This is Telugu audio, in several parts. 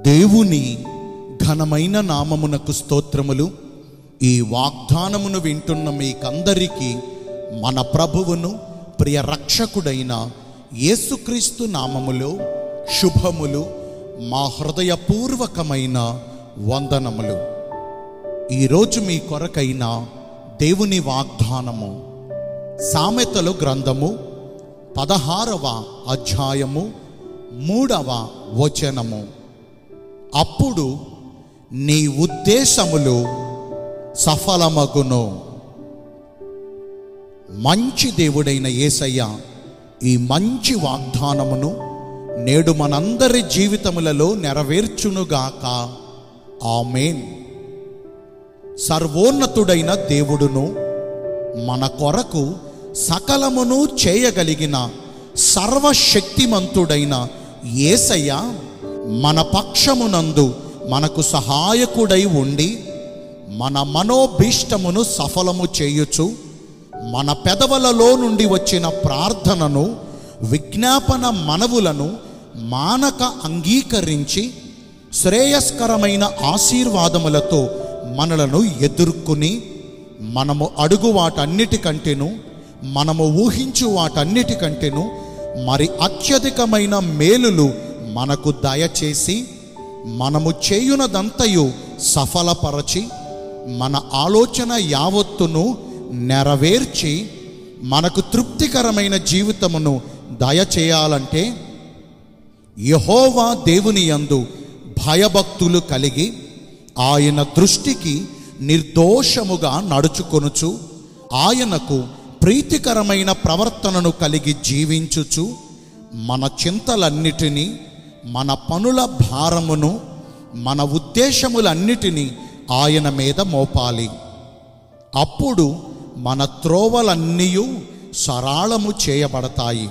దేవుని ఘనమైన నామమునకు స్తోత్రములు ఈ వాగ్దానమును వింటున్న మీకందరికీ మన ప్రభువును ప్రియ రక్షకుడైన యేసుక్రీస్తు నామములో శుభములు మా హృదయపూర్వకమైన వందనములు ఈరోజు మీ కొరకైన దేవుని వాగ్దానము సామెతలు గ్రంథము పదహారవ అధ్యాయము మూడవ వచనము అప్పుడు నీ ఉద్దేశములు సఫలమగును మంచి దేవుడైన యేసయ్య ఈ మంచి వాగ్దానమును నేడు మనందరి జీవితములలో నెరవేర్చునుగాక ఆమేన్ సర్వోన్నతుడైన దేవుడును మన కొరకు సకలమును చేయగలిగిన సర్వశక్తిమంతుడైన యేసయ్య మన పక్షమునందు మనకు సహాయకుడై ఉండి మన మనోభీష్టమును సఫలము చేయుచు మన పెదవులలో నుండి వచ్చిన ప్రార్థనను విజ్ఞాపన మనవులను మానక అంగీకరించి శ్రేయస్కరమైన ఆశీర్వాదములతో మనలను ఎదుర్కొని మనము అడుగు వాటన్నిటికంటేను మనము ఊహించు వాటన్నిటికంటేను మరి అత్యధికమైన మేలులు మనకు దయచేసి మనము చేయునదంతయు సఫలపరచి మన ఆలోచన యావత్తును నెరవేర్చి మనకు తృప్తికరమైన జీవితమును దయచేయాలంటే యహోవా దేవుని యందు భయభక్తులు కలిగి ఆయన దృష్టికి నిర్దోషముగా నడుచుకొనుచు ఆయనకు ప్రీతికరమైన ప్రవర్తనను కలిగి జీవించుచు మన చింతలన్నిటినీ మన పనుల భారమును మన ఉద్దేశములన్నిటినీ ఆయన మీద మోపాలి అప్పుడు మన త్రోవలన్నీ సరాళము చేయబడతాయి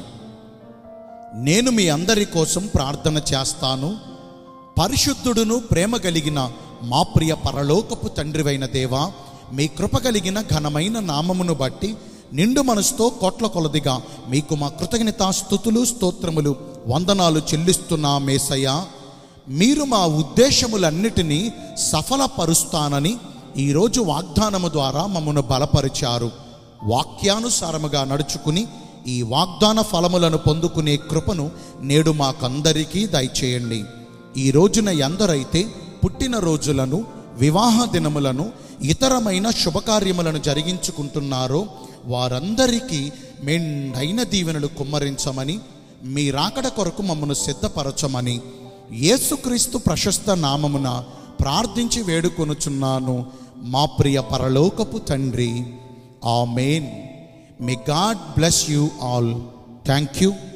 నేను మీ అందరి కోసం ప్రార్థన చేస్తాను పరిశుద్ధుడును ప్రేమ కలిగిన మా ప్రియ పరలోకపు తండ్రివైన దేవా మీ కృప కలిగిన ఘనమైన నామమును బట్టి నిండు మనసుతో కోట్ల కొలదిగా మీకు మా కృతజ్ఞతా స్థుతులు స్తోత్రములు వందనాలు చెల్లిస్తున్నా మేసయ్య మీరు మా ఉద్దేశములన్నిటినీ సఫలపరుస్తానని ఈరోజు వాగ్దానము ద్వారా మమ్మను బలపరిచారు వాక్యానుసారముగా నడుచుకుని ఈ వాగ్దాన ఫలములను పొందుకునే కృపను నేడు మాకందరికీ దయచేయండి ఈ రోజున ఎందరైతే పుట్టిన రోజులను వివాహ దినములను ఇతరమైన శుభకార్యములను జరిగించుకుంటున్నారో వారందరికీ మెండైన దీవెనలు కుమ్మరించమని మీ రాకడ కొరకు మమ్మను సిద్ధపరచమని యేసుక్రీస్తు ప్రశస్త నామమున ప్రార్థించి వేడుకొనుచున్నాను మా ప్రియ పరలోకపు తండ్రి amen may God bless you all thank you